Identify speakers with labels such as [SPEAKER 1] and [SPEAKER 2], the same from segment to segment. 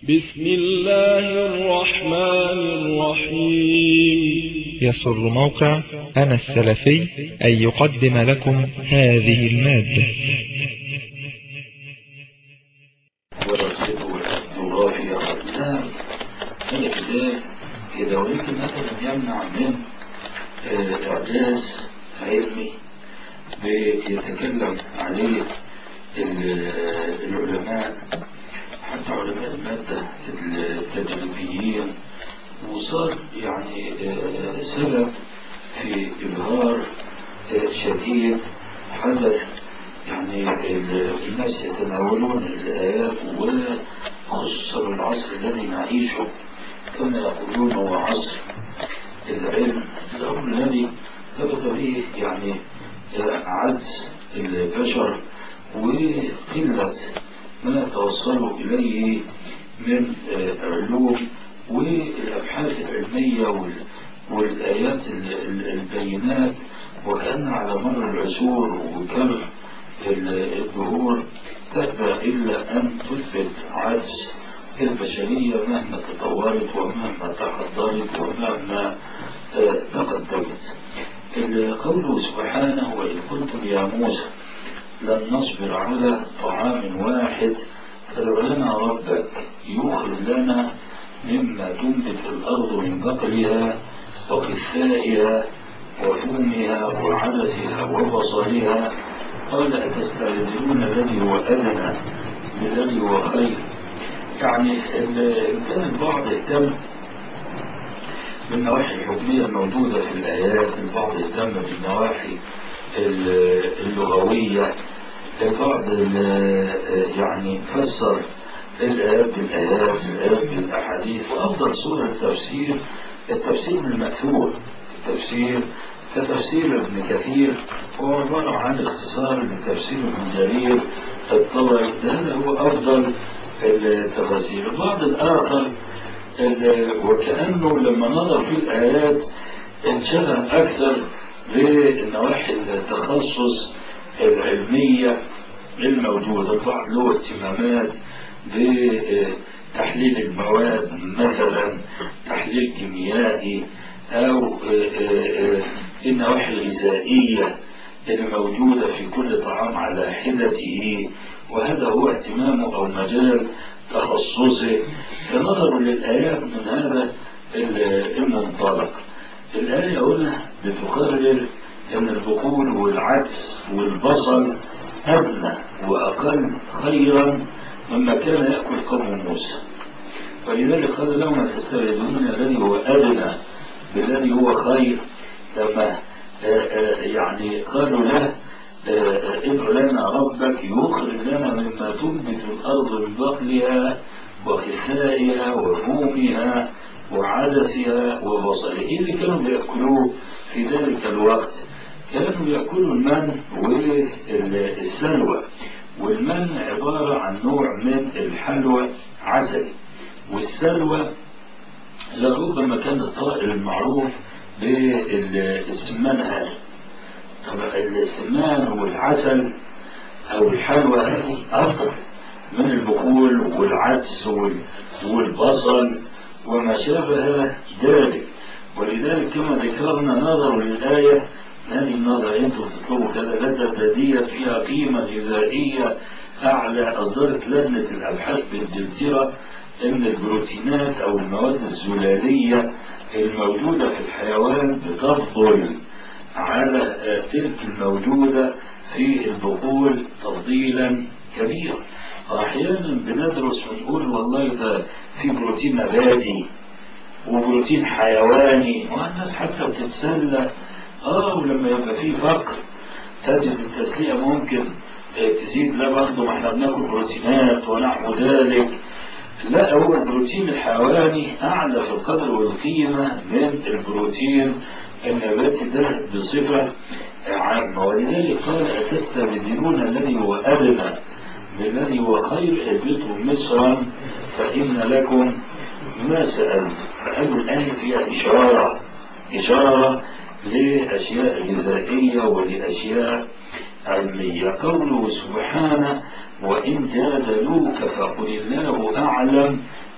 [SPEAKER 1] بسم الله الرحمن الرحيم
[SPEAKER 2] يسر موقع أنا السلفي أن يقدم لكم هذه المادة
[SPEAKER 3] ورسله الجغرافيا والإسلام هذا كتاب إذا أريد مثلا يمنع من آه، إعجاز علمي بيتكلم عليه ال- العلماء حتى علماء المادة التجريبيين وصار يعني آه، سبب في إبهار آه، شديد حدث يعني ال- الناس يتناولون الآيات وخصوصا العصر الذي نعيشه كما يقولون هو عصر العلم الأمر الذي ثبت به يعني آه، عجز البشر وقلة ما توصلوا إليه من آه، علوم والأبحاث العلمية وال- والآيات ال- ال- البينات وكأن على مر العصور وكم ال- الدهور تأبى إلا أن تثبت عجز البشرية مهما تطورت ومهما تحضرت ومهما آه، تقدمت قوله سبحانه وإذ قلتم يا موسى لن نصبر على طعام واحد فادع لنا ربك يخرج لنا مما تنبت الأرض من بقلها وقثائها وفومها وعدسها وبصلها قال أتستعجلون الذي هو أدنى بالذي هو خير يعني ال- كان البعض اهتم بالنواحي الحكمية الموجودة في الآيات البعض اهتم بالنواحي ال- اللغوية البعض ال- يعني فسر الآيات بالآيات الآيات بالأحاديث وأفضل صورة التفسير التفسير المأثور التفسير كتفسير ابن كثير هو عبارة عن اختصار لتفسير ابن جرير الطبري ده هذا هو أفضل التفاسير البعض الآخر ال- وكأنه لما نظر في الآيات انشغل أكثر بالنواحي التخصص العلمية الموجودة البعض له اهتمامات بتحليل المواد مثلا تحليل كيميائي أو النواحي الغذائية الموجودة في كل طعام على حدته وهذا هو اهتمامه أو مجال تخصصه فنظروا للآيات من هذا المنطلق الآية هنا بتقرر أن البقول والعدس والبصل أدنى وأقل خيرا مما كان يأكل قوم موسى ولذلك قال لهم ما تستبعدون الذي هو أدنى بالذي هو خير لما آه، آه، يعني قالوا له آه، ادع لنا ربك يخرج لنا مما تنبت الأرض من بقلها وخسائها وفومها وعدسها وبصلها إيه اللي كانوا بيأكلوه في ذلك الوقت كانوا يأكلوا المن والسلوى والمن عبارة عن نوع من الحلوى عسل والسلوى لربما كان الطائر المعروف بالسمان هذا طبعا السمان والعسل أو الحلوى هذه أفضل من البقول والعدس وال- والبصل وما شابه ذلك ولذلك كما ذكرنا نظروا للآية هذه النظرة انتم تطلبوا كذا لدى بلدية فيها قيمة غذائية أعلى أصدرت لجنة الأبحاث بإنجلترا أن البروتينات أو المواد الزلالية الموجودة في الحيوان بتفضل على آه، تلك الموجودة في البقول تفضيلا كبيرا وأحيانا بندرس ونقول والله ده في بروتين نباتي وبروتين حيواني والناس حتى بتتسلى اه ولما يبقى في فقر تجد التسلية ممكن آه، تزيد لا برضه ما احنا بناكل بروتينات ونحو ذلك لا هو البروتين الحيواني أعلى في القدر والقيمة من البروتين النباتي ده بصفة عامة ولذلك قال أتستبدلون الذي هو أدنى بالذي هو خير اهبطوا مصرا فإن لكم ما سألتم فقالوا الآية فيها إشارة إشارة لأشياء غذائية ولأشياء علمية قوله سبحانه وإن جادلوك فقل الله أعلم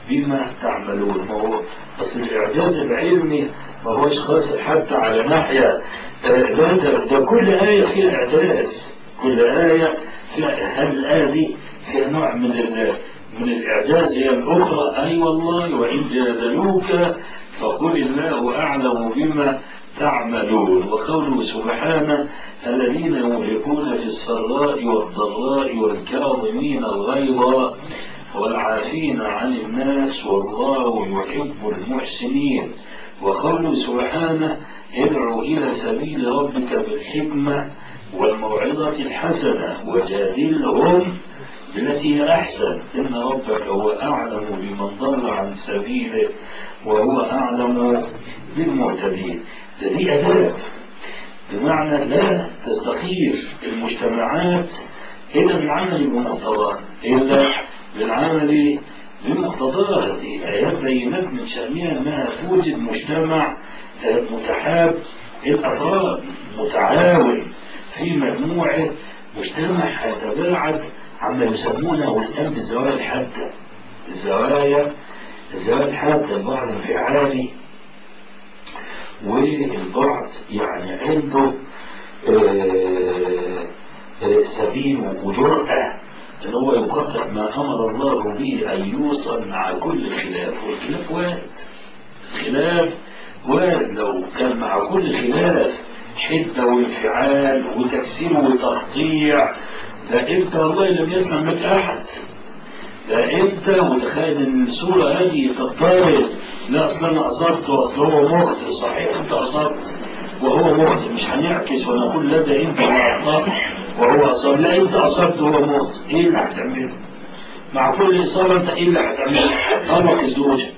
[SPEAKER 3] بما تعملون ما هو أصل الإعجاز العلمي ما هوش قاصر حتى على ناحية آه، ده, ده, ده كل آية فيها إعجاز كل آية فيها هل الآية دي فيها نوع من ال من الإعجاز هي الأخرى أي والله وإن جادلوك فقل الله أعلم بما تعملون وقوله سبحانه الذين ينفقون في السراء والضراء والكاظمين الغيظ والعافين عن الناس والله يحب المحسنين وقوله سبحانه ادعو إلى سبيل ربك بالحكمة والموعظة الحسنة وجادلهم بالتي هي أحسن إن ربك هو أعلم بمن ضل عن سبيله وهو أعلم بالمعتدين ده دي أداب بمعنى لا تستقير المجتمعات إلى العمل بمقتضاه إلا بالعمل بمقتضاه دي آيات بينات من شأنها أنها توجد مجتمع متحاب الأفراد متعاون في مجموعة مجتمع يتباعد عما يسمونه الآن بالزوايا الحادة الزوايا الزوايا الحادة البعض انفعالي والبعض يعني عنده آه، آه، سبيل وجرأة ان هو يقطع ما امر الله به ان يوصل مع كل خلاف والخلاف وارد خلاف وارد لو كان مع كل خلاف حده وانفعال وتكسير وتقطيع ده انت والله لم يسمع منك احد ده انت متخيل ان الصوره هذه تضطرب لا اصل انا اصبت واصل هو مخطئ صحيح انت اصبت وهو مخطئ مش هنعكس ونقول لا ده انت اللي اخطات وهو اصاب لا انت اصبت وهو مخطئ ايه اللي هتعمله؟ مع كل اصابه انت ايه اللي هتعمله؟ طلق الزوجه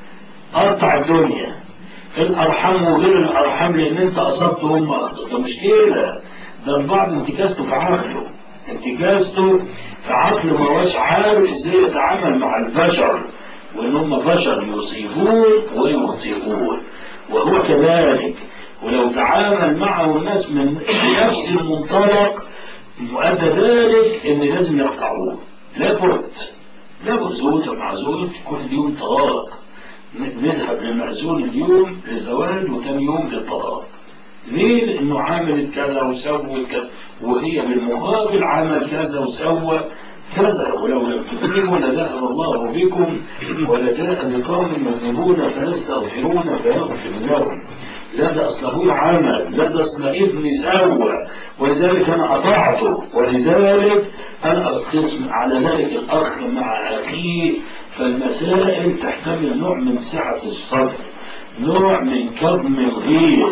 [SPEAKER 3] قطع الدنيا الارحام وغير الارحام لان انت اصبت وهم اخطأوا ده مشكله ده البعض انتكاسته في عقله انتكاسته في عقله ما هوش عارف ازاي يتعامل مع البشر وان هم بشر يصيبون ويخطئون وهو كذلك ولو تعامل معه الناس من بنفس المنطلق مؤدى ذلك ان لازم يقطعوه لابد لابد زوجة مع زوج كل يوم طلاق نذهب للمأذون اليوم للزواج وثاني يوم للطلاق ليه؟ لأنه عملت كذا وسوت كذا وهي بالمقابل عمل كذا وسوى كذا ولو لم تذنبوا لذهب الله بكم ولجاء بقوم يذنبون فيستغفرون فيغفر لهم لا ده اصل ابوي عمل لا ده اصل ابني سوى ولذلك انا اطعته ولذلك انا اقسم على ذلك الاخ مع اخيه فالمسائل تحتمل نوع من سعه الصدر نوع من كظم الغيظ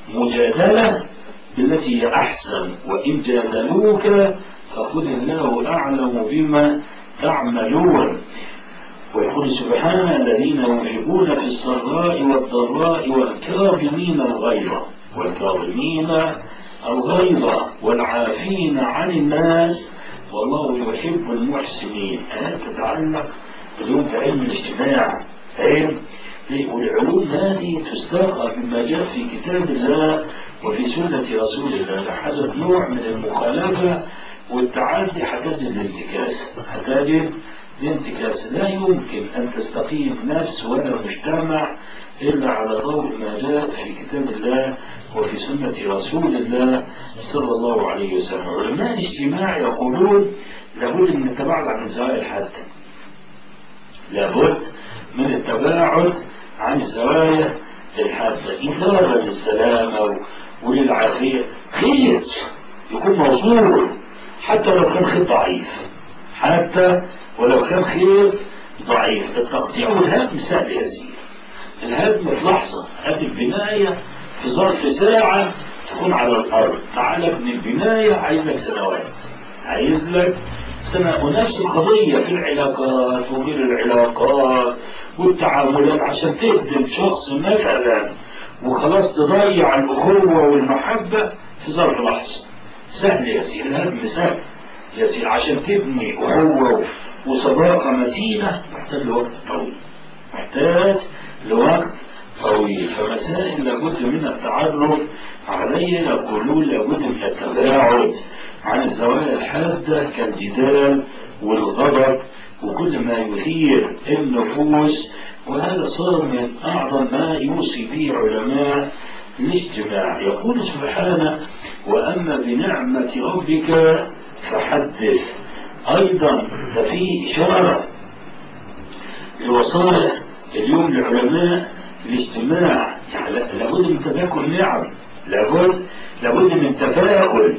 [SPEAKER 3] مجادله بالتي هي احسن وان جادلوك فقل الله اعلم بما تعملون ويقول سبحانه الذين ينفقون في السراء والضراء والكاظمين الغيظ والكاظمين الغيظ والعافين عن الناس والله يحب المحسنين هذا تتعلق اليوم في علم الاجتماع علم والعلوم هذه تستاقى مما جاء في كتاب الله وفي سنة رسول الله حدث نوع من المخالفة والتعدي هتجد الانتكاس هتجد الانتكاس لا يمكن أن تستقيم نفس ولا مجتمع إلا على ضوء ما جاء في كتاب الله وفي سنة رسول الله صلى الله عليه وسلم علماء الاجتماع يقولون لابد من التباعد عن الزوايا الحادة لابد من التباعد عن الزوايا الحادة إثارة للسلامة وللعافية خير يكون موصول حتى لو كان خير ضعيف حتى ولو كان خير ضعيف التقطيع والهدم سهل يسير الهدم في لحظة هذه البناية في ظرف ساعة تكون على الأرض تعال ابن البناية عايز لك سنوات عايز لك سنة ونفس القضية في العلاقات وغير العلاقات والتعاملات عشان تخدم شخص مثلا وخلاص تضيع الأخوة والمحبة في ظرف لحظة سهل يسير الهدم سهل يسير عشان تبني أخوة وصداقة متينة محتاج لوقت طويل محتاج لوقت طويل فمسائل لابد من التعرف عليه يقولون لابد من التباعد عن الزوايا الحادة كالجدال والغضب وكل ما يثير النفوس وهذا صار من أعظم ما يوصي به علماء الاجتماع يقول سبحانه وأما بنعمة ربك فحدث أيضا ففي إشارة لوصايا اليوم لعلماء الاجتماع يعني لابد من تذكر نعم لابد لابد من تفاؤل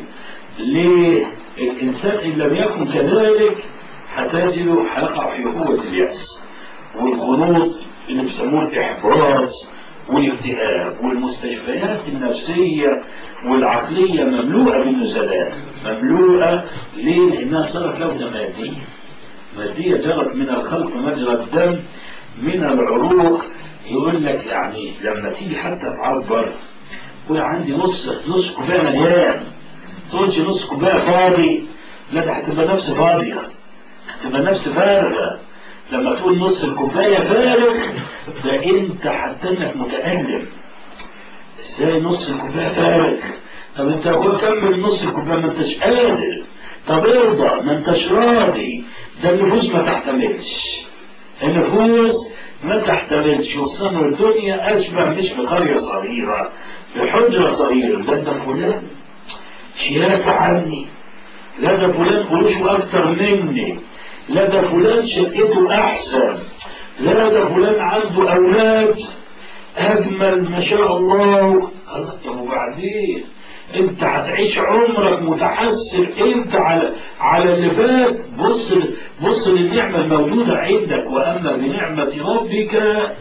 [SPEAKER 3] للإنسان إن لم يكن كذلك هتجده هيقع في قوة اليأس والغنوط اللي بيسموه الإحباط والاكتئاب والمستشفيات النفسية والعقلية مملوءة بالنزلاء مملوءة ليه؟ لأنها صارت لوزة مادية مادية جرت من الخلق مجرى الدم من العروق يقول لك يعني لما تيجي حتى تعبر يقول عندي نص نص كوبايه مليان تقولش نص كوبايه فاضي لا ده هتبقى نفس فاضيه هتبقى نفس فارغه لما تقول نص الكوبايه فارغ ده انت حتى انك متالم ازاي نص الكوبايه فارغ طب انت هو كمل نص الكوبايه ما انتش قادر طب ارضى ما انتش راضي ده النفوس ما تحتملش النفوس ما تحتملش وصلنا الدنيا أشبه مش بقرية صغيرة بحجرة صغيرة لا ده فلان شياكة عني لا ده فلان قروشه أكتر مني لا ده فلان شقته أحسن لا ده فلان عنده أولاد أجمل ما شاء الله طب وبعدين انت هتعيش عمرك متحسر انت على على اللي فات بص بص للنعمه الموجوده عندك واما بنعمه ربك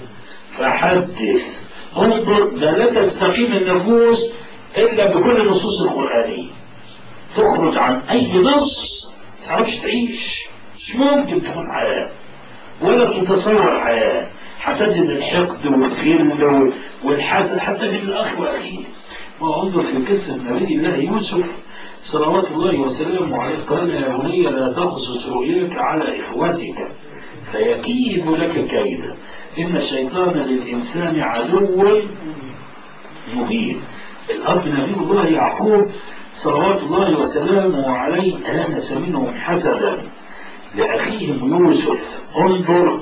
[SPEAKER 3] فحدث انظر ده لا تستقيم النفوس الا بكل النصوص القرانيه تخرج عن اي نص ما تعرفش تعيش مش ممكن تكون حياه ولا تتصور حياه هتجد الحقد والغل والحسد حتى من الاخ واخيه وانظر في قصة نبي الله يوسف صلوات الله وسلامه عليه قال يا بني لا تقصص رؤياك على إخوتك فيكيد لك كيدا إن الشيطان للإنسان عدو مبين الأب نبي الله يعقوب صلوات الله وسلامه عليه آنس منهم حسدا لأخيهم يوسف انظر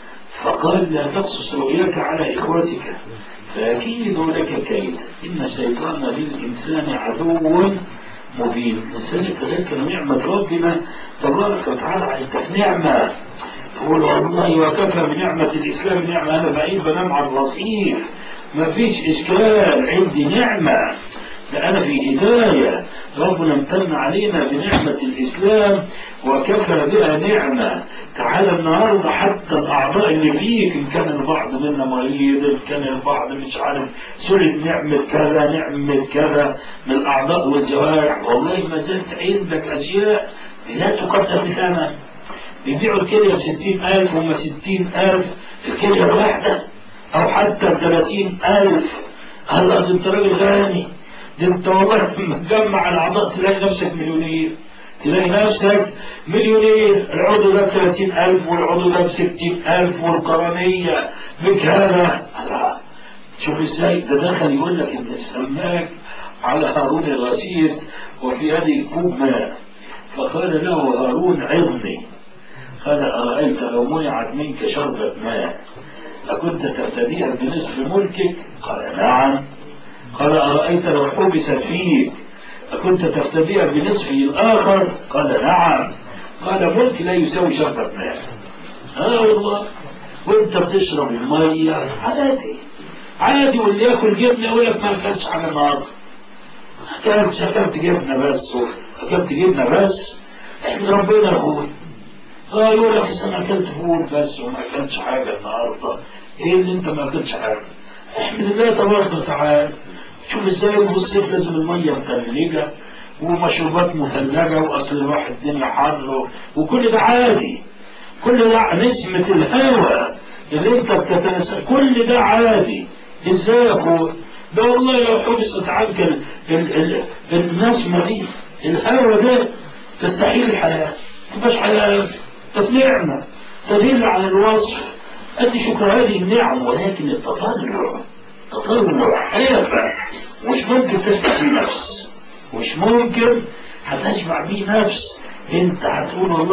[SPEAKER 3] فقال لا تقصص رؤياك على إخوتك فأكيد لك كيد إن الشيطان للإنسان عدو مبين الإنسان يتذكر نعمة ربنا تبارك وتعالى أنت في نعمة تقول والله وكفى بنعمة الإسلام نعمة أنا بعيد بنام على الرصيف ما فيش إشكال عندي نعمة ده أنا في هداية ربنا امتن علينا بنعمة الإسلام وكفى بها نعمة تعالى النهاردة حتى الأعضاء اللي فيك إن كان البعض منا مريض إن كان البعض مش عارف سلب نعمة كذا نعمة كذا من الأعضاء والجوارح والله ما زلت عندك أشياء لا تقدر بثمن بيبيعوا الكلية بستين ألف وما ستين ألف الكلية الواحدة أو حتى بثلاثين ألف هلا ده أنت راجل غني ده أنت والله لما تجمع الأعضاء تلاقي نفسك مليونير تلاقي نفسك مليونير العضو ده بثلاثين ألف والعضو ده بستين ألف والقرنية بكذا شوف ازاي ده دخل يقول لك ان السماك على هارون الرشيد وفي يده كوب ماء فقال له هارون عظني قال أرأيت لو منعت منك شربة ماء أكنت تفتديها بنصف ملكك قال نعم قال أرأيت لو حبست فيك أكنت تفتديها بنصفه الآخر قال نعم قال ملك لا يساوي شربة ماء اه والله وانت بتشرب المية عادي عادي واللي ياكل جبنة يقول لك ما اكلتش حاجة النهارده اكلت اكلت جبنة بس اكلت جبنة بس احمد ربنا يا اخوي اه يقول لك انا اكلت فول بس وما اكلتش حاجة النهارده ايه اللي انت ما اكلتش حاجة احمد الله تبارك وتعالى شوف ازاي في الصيف لازم المية متلجة ومشروبات مثلجة واصل الواحد الدنيا حر وكل ده عادي كل ده نسمة الهواء اللي انت بتتنسى كل ده عادي ازاي يا اخويا ده والله لو حبست عنك ال ال ال النسمة دي الهواء ده تستحيل الحياة تبقاش حياة نعمة تدل على الوصف ادي شكر هذه النعم ولكن التطلع تطلع حيرة مش ممكن تستحي نفس مش ممكن هتشبع بيه نفس انت هتقول والله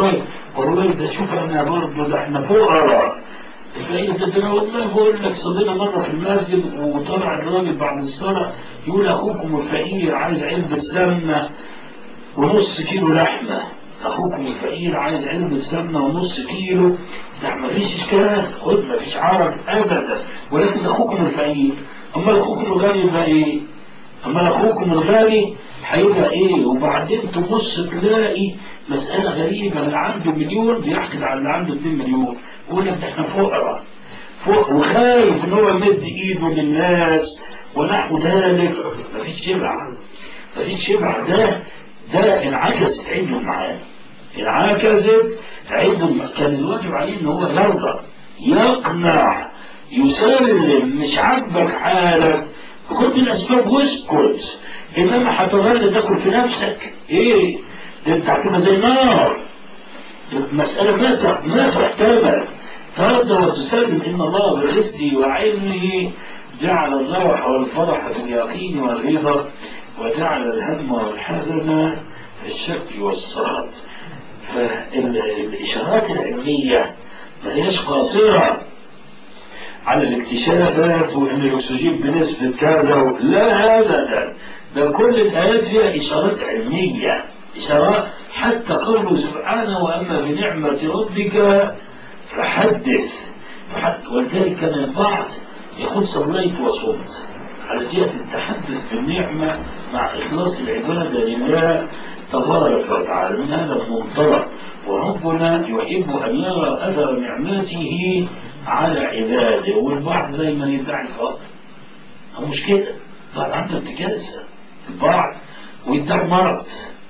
[SPEAKER 3] والله ده شوف انا برضه ده احنا فقراء فإيه ده انا والله بقول لك صلينا مره في المسجد وطلع الراجل بعد الصلاه يقول اخوكم الفقير عايز علبه سمنه ونص كيلو لحمه اخوكم الفقير عايز علبه سمنه ونص كيلو لا مفيش اشكال خد مفيش عرض ابدا ولكن اخوكم الفقير امال اخوكم الغني يبقى ايه؟ امال اخوكم الغني هيبقى ايه؟ وبعدين تبص تلاقي مسألة غريبة اللي عنده مليون بيحكي على اللي عنده 2 مليون يقول لك ده احنا فقراء فوق وخايف ان هو يمد ايده للناس ونحو ذلك مفيش شبع مفيش شبع ده ده انعكست عينه معاه انعكست عينه كان الواجب عليه ان هو يرضى يقنع يسلم مش عاجبك حالك خد الاسباب واسكت انما هتظل تاكل في نفسك ايه ده انت هتبقى زي نار المسألة ما ما تحتمل ترضى وتسلم إن الله برزقي وعلمه جعل الروح والفرح في اليقين والرضا وجعل الهم والحزن في الشك والصراط فالإشارات العلمية ما هيش قاصرة على الاكتشافات وان الاكسجين بنسبة كذا و... لا ابدا ده كل الايات فيها اشارات علمية اشارات حتى قوله سبحانه واما بنعمة ربك فحدث فحدث ولذلك كان البعض يقول صليت وصمت على جهة التحدث بالنعمة مع إخلاص العبادة لله تبارك وتعالى من هذا المنطلق وربنا يحب أن يرى أثر نعمته على عباده والبعض دايما يدعي الفقر هو مش كده البعض عنده انتكاسة البعض ويدعي مرض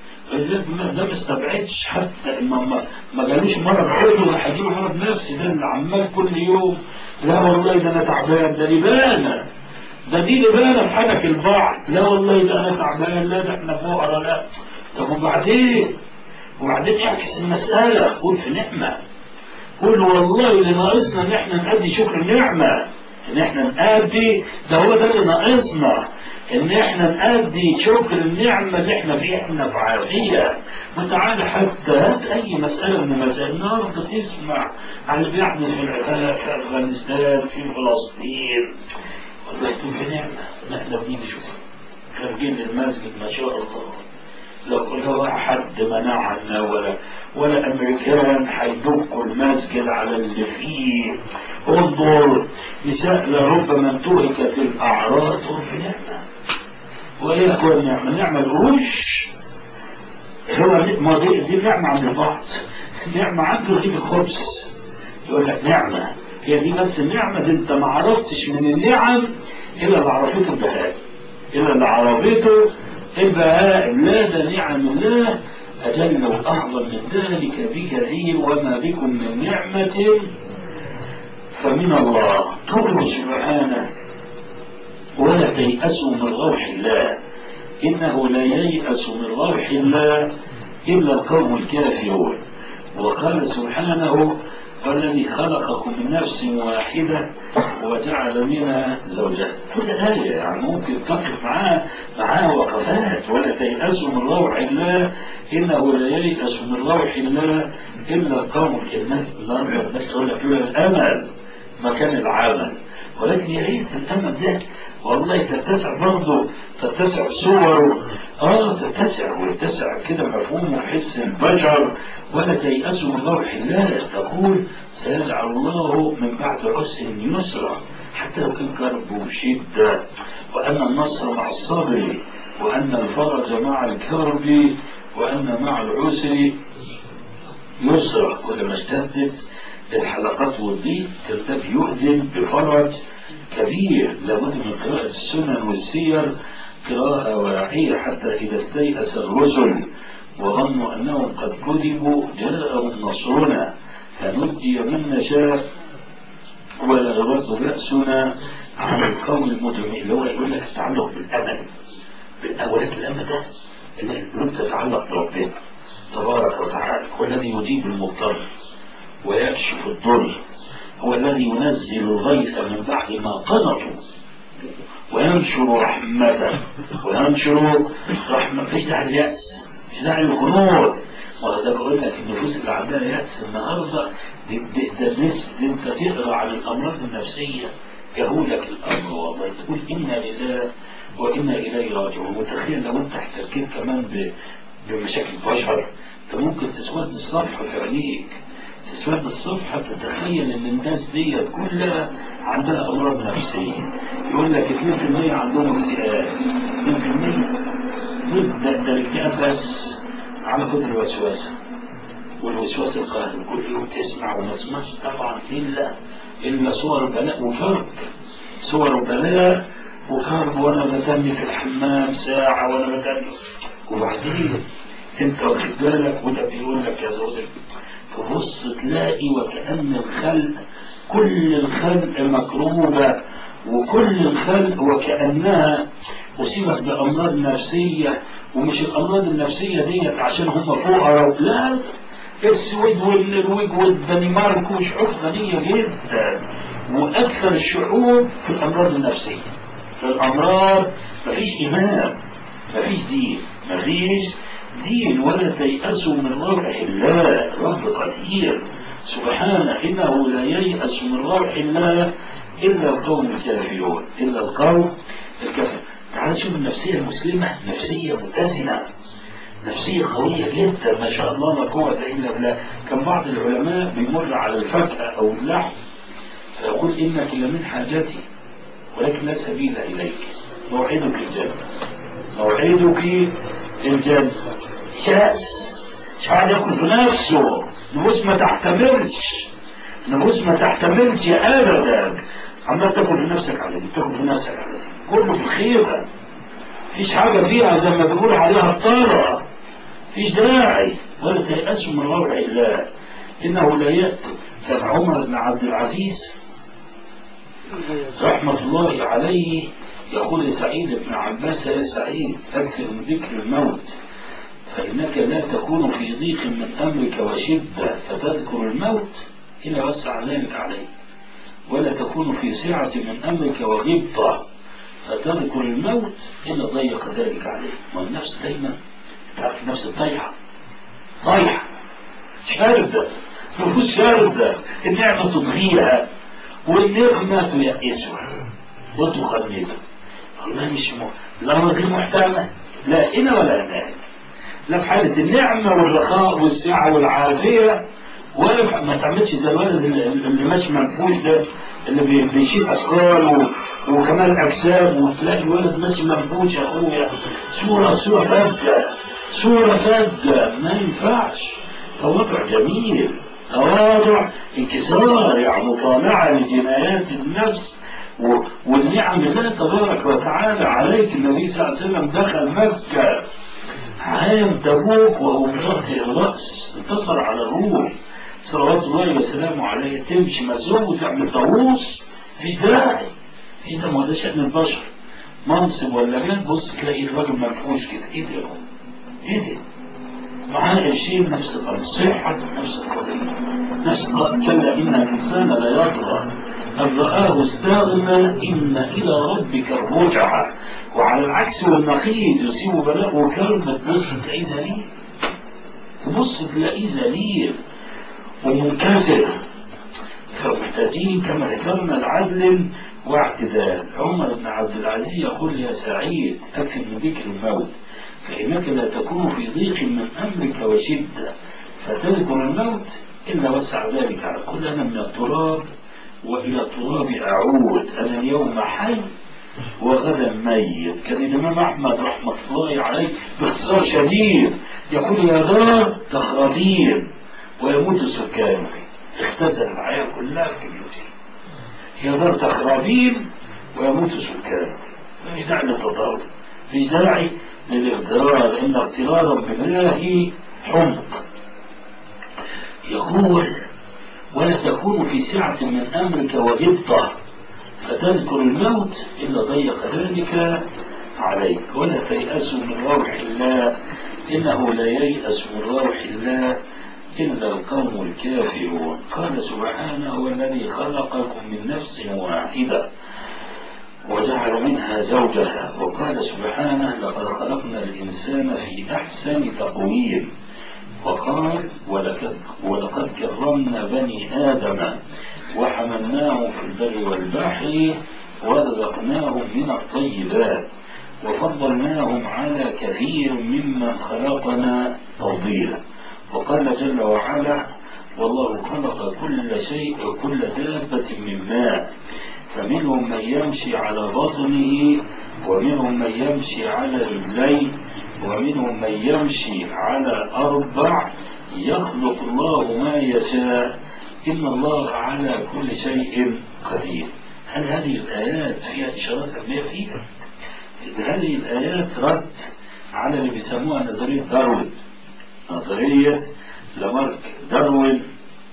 [SPEAKER 3] ده ما استبعدش حتى ما ما, ما جالوش مرض عضوي هيجيله مرض نفسي ده اللي عمال كل يوم لا والله ده انا تعبان ده لبانه ده دي لبانه في حنك البعض لا والله ده انا تعبان لا ده احنا فقراء لا طب وبعدين وبعدين اعكس المساله قول في نعمه قول والله اللي ناقصنا ان احنا نأدي شكر النعمه ان احنا نأدي ده هو ده اللي ناقصنا ان احنا نأدي شكر النعمة اللي احنا فيها احنا في عافية وتعالى حتى هات اي مسألة من المسائل النهارده تسمع عن اللي بيحدث في العراق في افغانستان في فلسطين والله يكون في نعمة احنا بنيجي نشوف خارجين المسجد ما شاء الله لو لو حد منعنا ولا ولا امريكان هيدقوا المسجد على اللي فيه انظر نساء لربما انتهكت الاعراض في نعمه وايه هو النعمه؟ نعمه القروش هو ما دي, دي نعمه عند البعض نعمه عنده رغيف الخبز يقول لك نعمه هي دي بس النعمه دي انت ما عرفتش من النعم الا اللي عرفته البهائم الا اللي عرفته البهائم لا ده نعم الله أجل وأعظم من ذلك بكثير وما بكم من نعمة فمن الله قوله سبحانه ولا تيأسوا من روح الله إنه لا ييأس من روح الله إلا القوم الكافرون وقال سبحانه والذي خلقكم من نفس واحدة وجعل منها زوجها كل آية يعني ممكن تقف معاه معاه وقفات ولا تيأسوا من روح الله إنه لا ييأس من روح الله إلا القوم الناس النهارده الناس تقول لك الأمل مكان العمل ولكن يا ريت الأمل ده والله تتسع برضه تتسع صوره اه تتسع ويتسع كده مفهوم وحس البشر ولا تيأسوا من روح الله تقول سيجعل الله من بعد عسر يسرا حتى لو كان كرب وشدة وأن النصر مع الصبر وأن الفرج مع الكرب وأن مع العسر يسرا كلما اشتدت الحلقات والضيق ترتفع يؤذن بفرج كبير لابد من قراءة السنن والسير قراءة واعية حتى إذا استيأس الرسل وظنوا أنهم قد كذبوا جاءهم نصرنا فنجي من نشاء ولا يرد بأسنا عن القوم المجرمين اللي هو يقول لك التعلق بالأمل بالأولاد الأمل ده إن القلوب تتعلق بربنا تبارك وتعالى هو الذي يجيب المضطر ويكشف الضر هو الذي ينزل الغيث من بعد ما قنطوا وينشر رحمته وينشر رحمة مفيش داعي لليأس مفيش داعي للغرور وهذا بقول لك النفوس اللي عندها يأس النهارده دي دي ده الناس دي انت تقرا عن الامراض النفسيه يهولك الامر والله تقول انا لله وانا اليه راجعون وتخيل لو انت احتكيت كمان ب- بمشاكل بشر انت ممكن تسود الصفحه في عينيك تسود الصفحه تتخيل ان الناس دي كلها عندها امراض نفسيه يقول لك 2% عندهم اكتئاب 2% ده ده الاكتئاب بس على قدر الوسواس والوسواس القهري كل يوم تسمع وما تسمعش طبعا الا الا صور بلاء وكرب صور بلاء وكرب وانا بتني في الحمام ساعه وانا بتني وبعدين انت واخد بالك وده بيقول لك يا زوجي تبص تلاقي وكأن الخلق كل الخلق مكروبة وكل الخلق وكأنها أصيبت بأمراض نفسية ومش الأمراض النفسية ديت عشان هم فقراء لا السويد والنرويج والدنمارك وشعوب غنية جدا وأكثر الشعوب في الأمراض النفسية في الأمراض مفيش إيمان مفيش دين مفيش دين ولا تيأسوا من روح الله رب قدير سبحانه إنه لا ييأس من روح الله إلا القوم الكافرون إلا القوم الكافرون تعال شوف النفسية المسلمة نفسية متزنة نفسية قوية جدا ما شاء الله لا قوة إلا بالله كان بعض العلماء بيمر على الفاكهة أو اللحم فيقول إنك لمن حاجتي ولكن لا سبيل إليك موعدك الجنة موعدك الجنة شاس مش عاد ياكل في نفسه نفوس ما تحتملش نفوس ما تحتملش ابدا عمال تاكل في نفسك على دي تاكل في نفسك على دي كله في الخيبه مفيش حاجه فيها زي ما بيقول عليها الطاره مفيش داعي ولا تيأسوا من روع الله انه لا يأتي كان عمر بن عبد العزيز رحمة الله عليه يقول لسعيد بن عباس يا سعيد أكثر من ذكر الموت فإنك لا تكون في ضيق من أمرك وشدة فتذكر الموت إلا وسع ذلك عليه ولا تكون في سعة من أمرك وغبطة فتذكر الموت إلا ضيق ذلك عليه ما النفس دايما تعرف النفس طايحة طايحة شاردة نفوس شاردة النعمة تضغيها والنقمة تيأسها وتخلدها والله مش م... لا غير محترمة لا هنا ولا هناك لا في حالة النعمة والرخاء والسعة والعافية ولا ما تعملش زي الولد اللي اللي ماشي منفوش ده اللي بي- بيشيل أثقال و... وكمان أجسام وتلاقي الولد ماشي منفوش يا أخويا صورة صورة فجة صورة فجة ما ينفعش تواضع جميل تواضع انكسار يعني مطالعة لجنايات النفس و- والنعم الله تبارك وتعالى عليك النبي صلى الله عليه وسلم دخل مكة عام تبوك وهو مطهر الرأس انتصر على الروح صلوات الله وسلامه عليه تمشي مزوم وتعمل طاووس مفيش داعي في ده ما ده شأن البشر منصب ولا جد بص تلاقي الراجل منفوش كده ايه ده يا أخويا؟ ايه ده معاه قرشين نفس القضية صحة نفس القضية نفس القضية كلا إن الإنسان لا يطغى أن رآه استغنى إن إلى ربك الرجعة وعلى العكس والنقيض يصيب بلاء وكرب تبص تلاقيه ذليل تبص تلاقيه ذليل ومنكسر فمحتاجين كما ذكرنا العدل واعتدال عمر بن عبد العزيز يقول يا سعيد أكد من ذكر الموت فإنك لا تكون في ضيق من أمرك وشدة فتذكر الموت إلا وسع ذلك على كل أنا من التراب وإلى التراب أعود أنا اليوم حي وغدا ميت كان الإمام أحمد رحمة الله عليه باختصار شديد يقول يا دار تخربين ويموت سكانك اختزل الحياة كلها في بيوتهم يا دار تخربين ويموت سكانك مفيش داعي للتضارب مفيش داعي للاغترار لأن اغترارا بالله حمق يقول ولا تكون في سعة من أمرك وغبطة فتذكر الموت إلا ضيق ذلك عليك ولا تيأس من روح الله إنه لا ييأس من روح الله إلا القوم الكافرون قال سبحانه هو الذي خلقكم من نفس واحدة وجعل منها زوجها وقال سبحانه لقد خلقنا الإنسان في أحسن تقويم وقال ولقد, ولقد كرمنا بني آدم وحملناهم في البر والبحر ورزقناهم من الطيبات وفضلناهم على كثير ممن خلقنا تفضيلا وقال جل وعلا والله خلق كل شيء كل دابة من ماء فمنهم من يمشي على بطنه ومنهم من يمشي على رجلين ومنهم من يمشي على أربع يخلق الله ما يشاء إن الله على كل شيء قدير هل هذه الآيات فيها إشارات علمية فيها؟ هذه الآيات رد على اللي بيسموها نظرية داروين نظرية لمارك داروين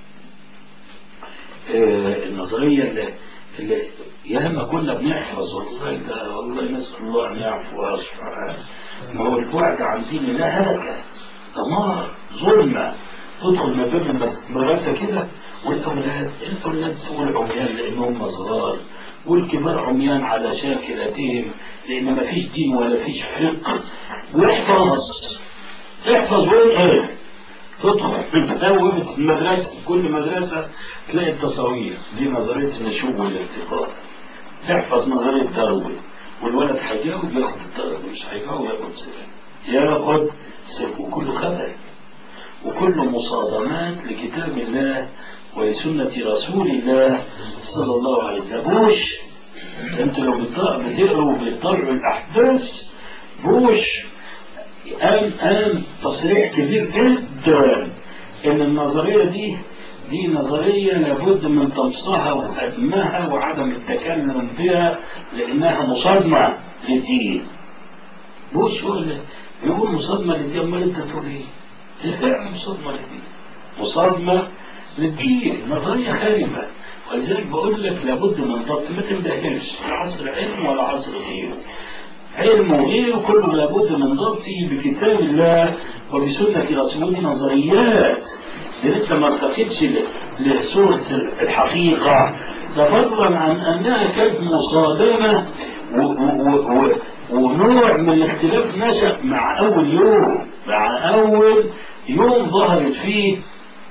[SPEAKER 3] آه النظرية اللي, اللي ياما كنا بنحفظ والله ده والله نسأل الله أن يعفو ويصفح ما هو البعد عن دين الله هلكة دمار ظلمة تدخل ما بين المدرسة كده والأولاد الأولاد دول عميان لأنهم صغار والكبار عميان على شاكلتهم لأن ما فيش دين ولا فيش فقه واحفظ احفظ وين ايه تدخل تدوم المدرسة كل مدرسة تلاقي التصاوير دي نظرية النشوء والارتقاء تحفظ نظرية داروين والولد هيجاوب ياخد الدرجة مش هيجاوب ياخد سلام ياخد سلام وكله خبر وكله مصادمات لكتاب الله ولسنة رسول الله صلى الله عليه وسلم بوش انت لو بتقروا وبتطلعوا الأحداث بوش قام قام تصريح كبير جدا ان النظرية دي دي نظرية لابد من طمسها وهدمها وعدم التكلم بها لأنها مصادمة للدين. بوش هو اللي بيقول مصادمة للدين أمال أنت تقول إيه؟ بالفعل مصادمة للدين. مصادمة للدين نظرية خاربة ولذلك بقول لك لابد من ضبط ما تندهش لا عصر علم ولا عصر غيره. علم وغيره كله لابد من ضبطه بكتاب الله وبسنة رسوله نظريات دي لسه ما ارتقتش لصورة الحقيقة ده فضلا عن أنها كانت مصادمة و و و ونوع من الاختلاف نشأ مع أول يوم مع أول يوم ظهرت فيه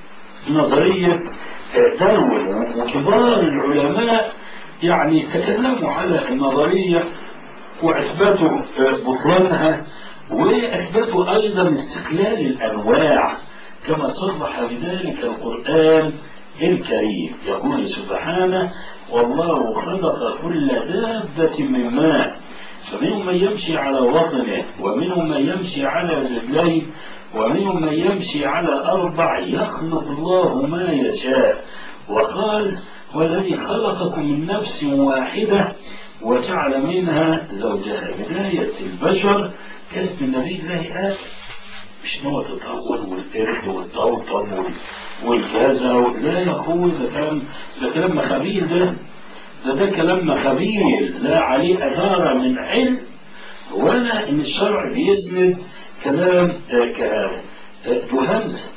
[SPEAKER 3] نظرية داروين وكبار العلماء يعني تكلموا على النظرية وأثبتوا بطلانها وأثبتوا أيضا استقلال الأنواع كما صرح بذلك القرآن الكريم يقول سبحانه والله خلق كل دابة من ماء فمنهم من يمشي على بطنه ومنهم من يمشي على رجلين ومنهم من يمشي على أربع يخلق الله ما يشاء وقال والذي خلقكم من نفس واحدة وجعل منها زوجها بداية البشر كانت من نبي الله آدم مش نوع التطور والقرد والطوطم والكذا لا يقول ده كلام ده كلام مخابيل ده ده ده كلام مخابيل لا عليه أثارة من علم ولا إن الشرع بيسند كلام كهذا جهنز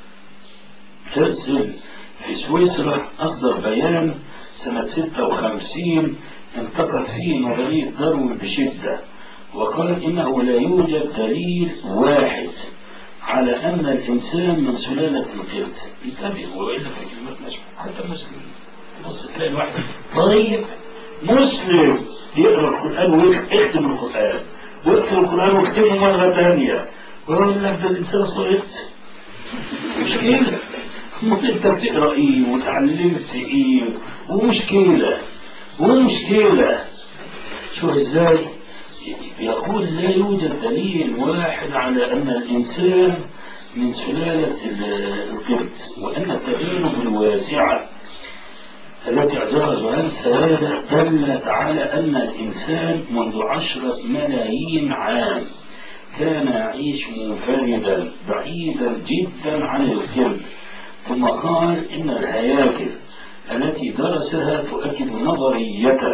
[SPEAKER 3] ترسل في سويسرا أصدر بيان سنة 56 انتقد فيه نظرية داروين بشدة وقال إنه لا يوجد دليل واحد على أن الإنسان من سلالة القرد انتبه وإلا في كلمات نشبه حتى مسلم بص تلاقي الواحد طيب مسلم يقرأ القرآن ويختم القرآن ويكتب القرآن ويختمه مرة ثانية ويقول لك ده الإنسان صغيرت مشكلة انت بتقرا ايه وتعلمت ايه ومشكلة ومشكلة شوف ازاي يقول لا يوجد دليل واحد على أن الإنسان من سلالة القرد وأن التجارب الواسعة التي اعترض عنها السادة دلت على أن الإنسان منذ عشرة ملايين عام كان يعيش منفردا بعيدا جدا عن القرد ثم قال إن الهياكل التي درسها تؤكد نظريته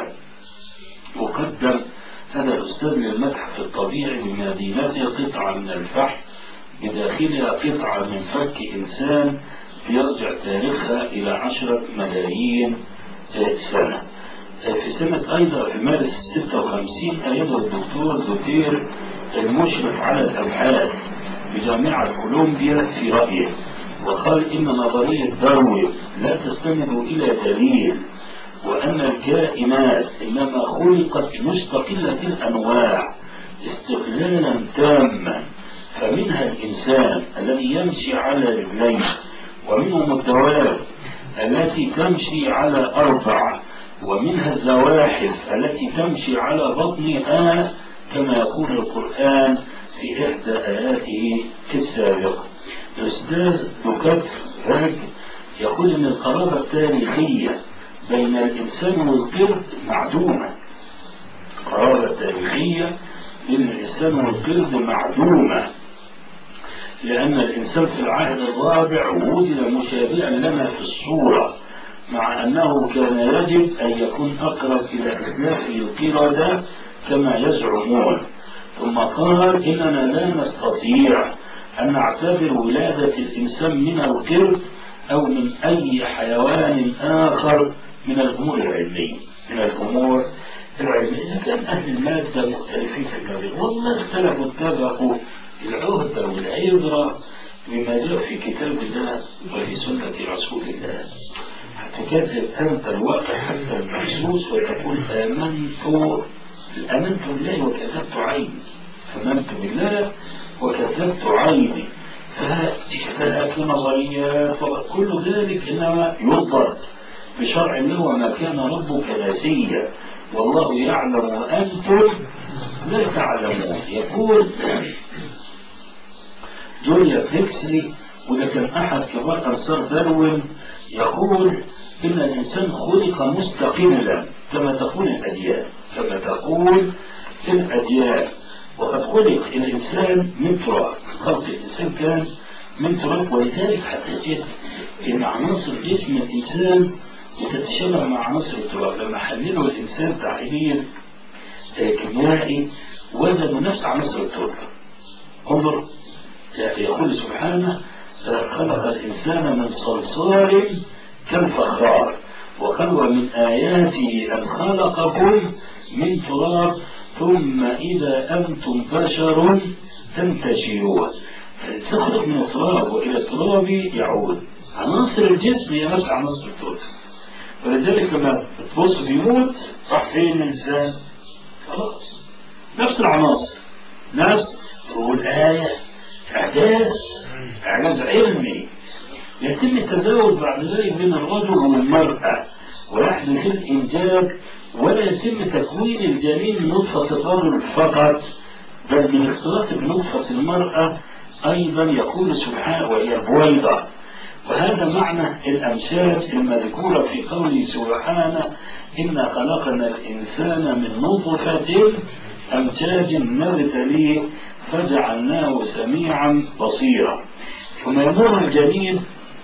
[SPEAKER 3] وقدم هذا الأستاذ للمتحف الطبيعي بمدينته قطعة من الفحم بداخلها قطعة من فك إنسان يرجع تاريخها إلى عشرة ملايين سنة في سنة أيضا في مارس 56 أيضا الدكتور زوتير المشرف على الأبحاث بجامعة كولومبيا في رأيه وقال إن نظرية داروين لا تستند إلى دليل وأن الكائنات إنما خلقت مستقلة الأنواع استقلالا تاما فمنها الإنسان الذي يمشي على رجلين ومنهم الدواب التي تمشي على أربع ومنها الزواحف التي تمشي على بطنها كما يقول القرآن في إحدى آياته في السابق الأستاذ دوكات راج يقول أن القرابة التاريخية بين الإنسان والقرد معدومة القرابة التاريخية بين الإنسان والقرد معدومة لأن الإنسان في العهد الرابع وجد مشابها لنا في الصورة مع أنه كان يجب أن يكون أقرب إلى أسلاف القردة كما يزعمون ثم قال إننا لا نستطيع أن نعتبر ولادة الإنسان من القرد أو من أي حيوان آخر من الأمور العلمية من الأمور العلمية إذا كان أهل المادة مختلفين في المادة والله اختلفوا اتفقوا العهدة والعبرة بما جاء في كتاب الله وفي سنة رسول الله هتكذب أنت الواقع حتى المحسوس وتقول آمنت آمنت بالله وكذبت عيني آمنت بالله وكذبت عيني فاجتهادات ونظريات وكل ذلك إنما يضبط بشرع الله وما كان ربك ناسيا والله يعلم وأنتم لا تعلمون يقول جوليا هيكسلي وده كان أحد كبار أنصار داروين يقول إن الإنسان خلق مستقلا كما تقول الأديان كما تقول الأديان وقد خلق الإنسان من تراب خلق الإنسان كان من تراب ولذلك هتجد إن عناصر جسم الإنسان بتتشابه مع عناصر التراب لما حللوا الإنسان تحليل كيميائي وجدوا نفس عناصر التراب انظر يقول سبحانه خلق الإنسان من صلصال كالفخار وقال ومن آياته أن خلقكم من تراب ثم إذا أنتم بشر تنتشرون فالإنسان خلق من التراب وإلى التراب يعود عناصر الجسم هي نفس عناصر التراب ولذلك لما تبص بيموت راح فين الإنسان؟ خلاص نفس العناصر نفس والآية إعجاز إعجاز علمي يتم التزاوج بعد ذلك بين الرجل والمرأة ويحدث الإنجاب ولا يتم تكوين الجنين من نطفة الرجل فقط بل من اختلاط بنطفة المرأة أيضا يقول سبحانه وهي بويضة وهذا معنى الأمثال المذكورة في قوله سبحانه إنا خلقنا الإنسان من نطفة أمشاج نبتليه فجعلناه سميعا بصيرا ثم يمر الجنين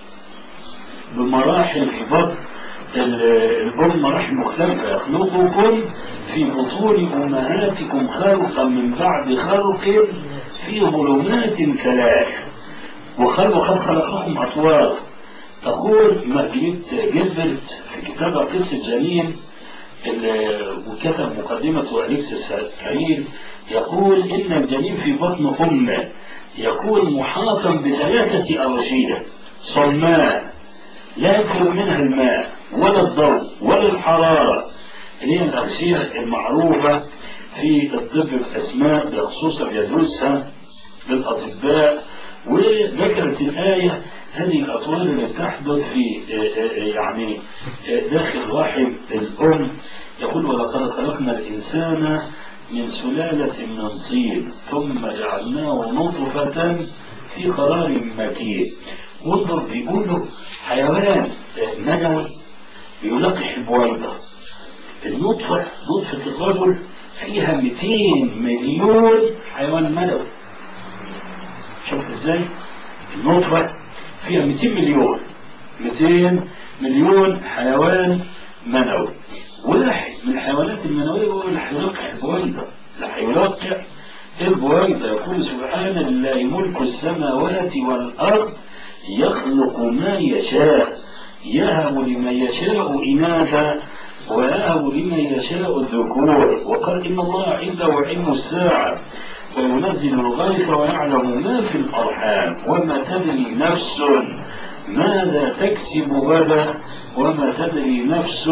[SPEAKER 3] بمراحل في بطن الأم مراحل مختلفة يخلقكم في بطون أمهاتكم خلقا من بعد خلق في ظلمات ثلاث وخلق قد خلقكم أطوار تقول مجلد جزبرت في كتابها قصة جنين وكتب مقدمة أليكسس كريم يقول إن الجنين في بطن أمه يكون محاطا بثلاثة أرجية صماء لا يدخل منها الماء ولا الضوء ولا الحرارة اللي هي الأغشية المعروفة في الطب الأسماء بخصوصا يدرسها للأطباء وذكرت الآية هذه الأطوال اللي تحدث في يعني داخل رحم الأم يقول ولقد خلقنا الإنسان من سلالة من طين ثم جعلناه نطفة في قرار مكين وانظر بيقولوا حيوان منوي يلقح البويضة النطفة نطفة الرجل فيها 200 مليون حيوان منوي شفت ازاي؟ النطفة فيها 200 مليون 200 مليون حيوان منوي واحد من الحيوانات المنوية هو اللي هيلقح البويضة اللي هيلقح البويضة يقول سبحانه لله ملك السماوات والأرض يخلق ما يشاء يهب لمن يشاء إناثا ويهب لمن يشاء الذكور وقال إن الله عنده علم الساعة وينزل الغيث ويعلم ما في الأرحام وما تدري نفس ماذا تكسب غدا وما تدري نفس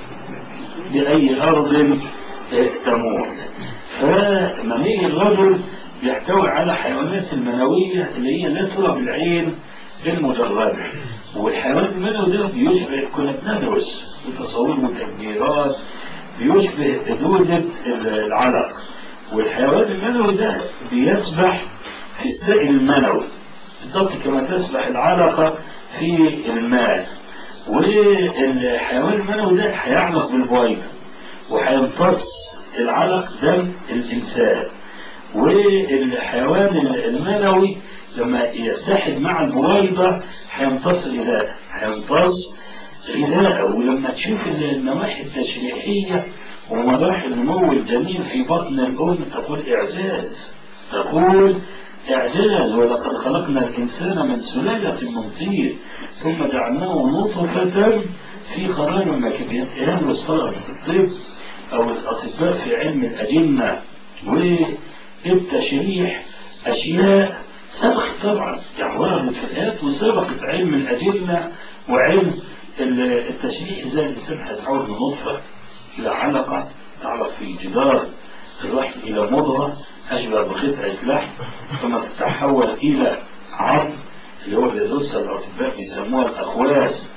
[SPEAKER 3] بأي أرض تموت فمني الرجل يحتوي على حيوانات المنوية اللي هي لا ترى بالعين المجردة والحيوان المنوي ده بيشبه كنا بندرس في تصور متغيرات بيشبه دودة العلق والحيوان المنوي ده بيسبح في السائل المنوي بالضبط كما تسبح العلقة في الماء والحيوان المنوي ده هيعلق بالبويضة وهيمتص العلق دم الإنسان والحيوان المنوي لما يتحد مع البويضة هيمتص غذاء هيمتص غذاء ولما تشوف النواحي التشريحية ومراحل نمو الجنين في بطن الأم تقول إعجاز تقول إعجاز ولقد خلقنا الإنسان من سلالة من طين ثم جعلناه نطفة في قرار مكين يدرس طلبة الطب أو الأطباء في علم الأجنة والتشريح أشياء سبقت طبعا يعني وردت في الآيات وسبقت علم الأجنة وعلم التشريح إزاي الإنسان هيتحول من نطفة إلى علقة تعلق في جدار الرحم إلى مضغة أشبه بقطعة لحم ثم تتحول إلى عظم اللي هو بيدرس الأطباء بيسموها الأخواس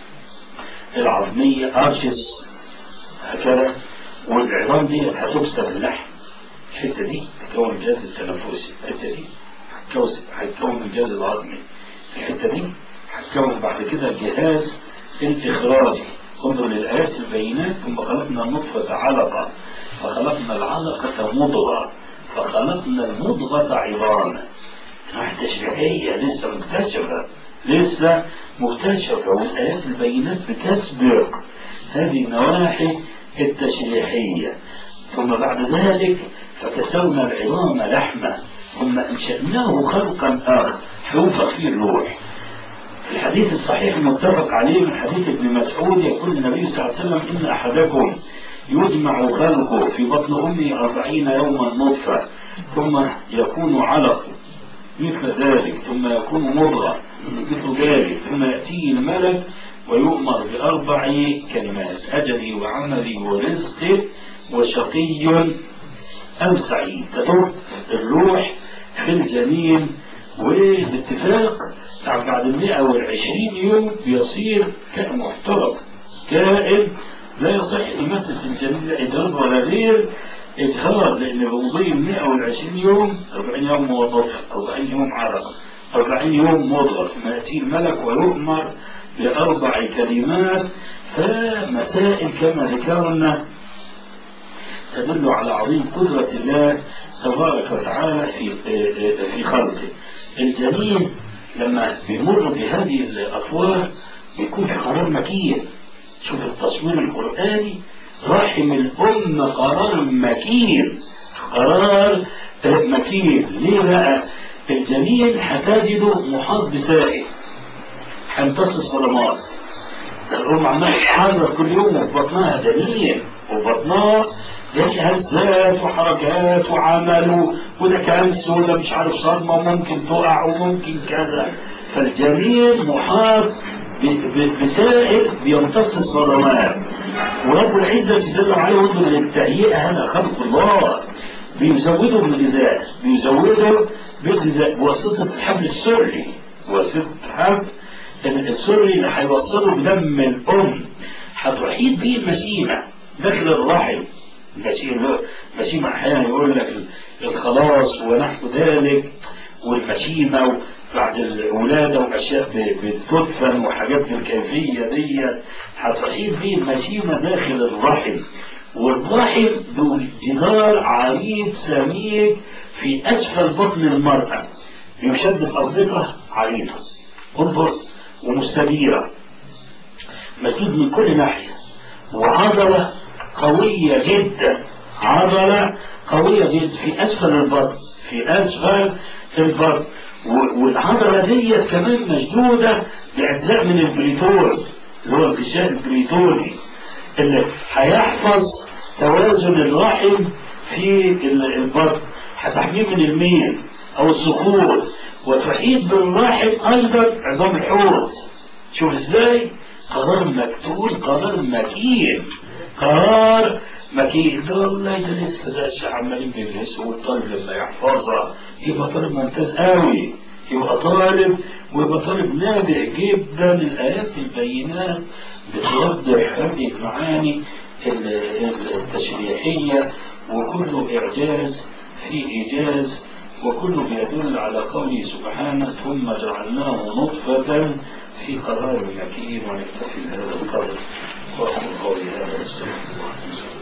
[SPEAKER 3] العظمية أرشس هكذا والعظام دي هتكسر اللحم الحتة دي تكون الجهاز التنفسي الحتة دي هتكون الجهاز العظمي الحتة دي هتكون بعد كده الجهاز الإخراجي انظر للآيات البينات ثم خلقنا النطفة علقة فخلقنا العلقة مضغة فخلقنا المضغة عظاما نواحي تشريعية لسه مكتشفة لسه مكتشفة والآيات البينات بتسبق هذه النواحي التشريحية ثم بعد ذلك فكسونا العظام لحمة ثم أنشأناه خلقا آخر حينفخ فيه الروح في الحديث الصحيح المتفق عليه من حديث ابن مسعود يقول النبي صلى الله عليه وسلم إن أحدكم يجمع خلقه في بطن أمه أربعين يوما نطفة ثم يكون علق مثل ذلك ثم يكون مضغة مثل ذلك ثم يأتيه الملك ويؤمر بأربع كلمات أجلي وعملي ورزقي وشقي أو سعيد تدور الروح في الجنين وباتفاق بعد المئة والعشرين يوم بيصير كائن محترم كائن لا يصح يمثل في الجنين لا إجهاض ولا غير إجهاض لأن بمضي المئة والعشرين يوم 40 يوم موظف 40 يوم عرق 40 يوم مضغة ثم يأتي الملك ويؤمر بأربع كلمات فمسائل كما ذكرنا تدل على عظيم قدرة الله تبارك وتعالى في في خلقه. الجنين لما بيمر بهذه الأطوار بيكون في قرار مكين. شوف التصوير القرآني رحم الأم قرار مكين. قرار مكين، ليه بقى؟ الجنين هتجده محاط بسائل. هيمتص الصدمات. الأم عمالة تتحرك كل يوم وفي بطنها جنين وفي بطنها زي هزات وحركات وعمل وده كنس وده مش عارف صدمة وممكن تقع وممكن كذا فالجميل محاط بسائل بيمتص الصدمات ورب العزة جل وعلا ينظر للتهيئة هذا خلق الله بيزودوا بالغذاء بيزودوا بالغذاء بواسطة الحبل السري بواسطة الحبل السري اللي هيوصله بدم الأم هتحيط به المسيمة داخل الرحم المسيمة أحيانا يقول لك الخلاص ونحو ذلك والمسيمة بعد الولادة وأشياء بتدفن وحاجات بالكيفية دي هتحيط به المسيمة داخل الرحم والرحم بجدار عريض سميك في أسفل بطن المرأة يشد بأرضقة عريضة انظر ومستديرة مسدود من كل ناحية وعضلة قوية جدا عضلة قوية جدا في أسفل البطن في أسفل البطن والعضلة دي كمان مشدودة بأجزاء من البريتون اللي هو الغشاء البريتوني اللي هيحفظ توازن الرحم في البطن هتحميه من الميل أو الصخور وتحيط بالواحد أيضا عظام الحوت شوف ازاي قرار مكتول قرار مكين قرار مكين ده والله ده لسه ده الشيء عمالين بيدرسوا والطالب لما يحفظها يبقى طالب ممتاز قوي يبقى طالب ويبقى طالب نابع جدا الآيات البينات بتوضح هذه المعاني التشريحية وكله إعجاز في إيجاز وكله يدل على قوله سبحانه ثم جعلناه نطفة في قرار مكين ونكتفي بهذا القدر وأقول قولي هذا واستغفر الله